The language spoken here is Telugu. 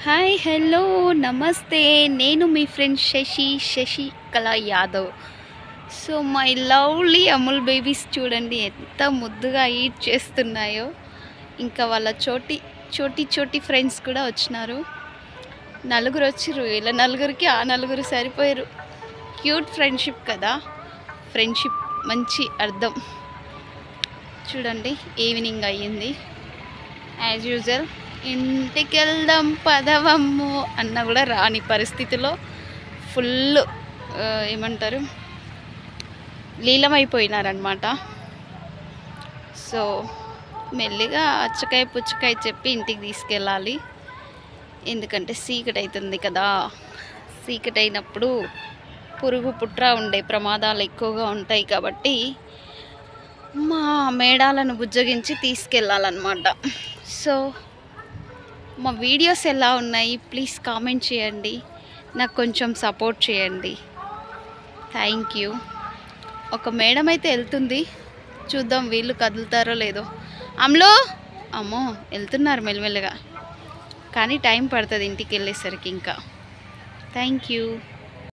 హాయ్ హలో నమస్తే నేను మీ friend Shashi Shashi Kala Yadav so my lovely Amul babies చూడండి ఎంత ముద్దుగా ఈట్ చేస్తున్నాయో ఇంకా వాళ్ళ చోటి చోటి చోటి ఫ్రెండ్స్ కూడా వచ్చినారు నలుగురు వచ్చిర్రు ఇలా నలుగురికి ఆ నలుగురు సరిపోయారు క్యూట్ ఫ్రెండ్షిప్ కదా ఫ్రెండ్షిప్ మంచి అర్థం చూడండి ఈవినింగ్ అయ్యింది యాజ్ యూజువల్ ఇంటికి వెళ్దాం పదవమ్ము అన్న కూడా రాని పరిస్థితిలో ఫుల్ ఏమంటారు లీలమైపోయినారనమాట సో మెల్లిగా అచ్చకాయ పుచ్చకాయ చెప్పి ఇంటికి తీసుకెళ్ళాలి ఎందుకంటే సీకటి అవుతుంది కదా సీకటి అయినప్పుడు పురుగు పుట్ర ఉండే ప్రమాదాలు ఎక్కువగా ఉంటాయి కాబట్టి మా మేడాలను బుజ్జగించి తీసుకెళ్ళాలన్నమాట సో మా వీడియోస్ ఎలా ఉన్నాయి ప్లీజ్ కామెంట్ చేయండి నాకు కొంచెం సపోర్ట్ చేయండి థ్యాంక్ యూ ఒక మేడం అయితే వెళ్తుంది చూద్దాం వీళ్ళు కదులుతారో లేదో అమ్లో అమ్మో వెళ్తున్నారు మెల్లమెల్లగా కానీ టైం పడుతుంది ఇంటికి వెళ్ళేసరికి ఇంకా థ్యాంక్ యూ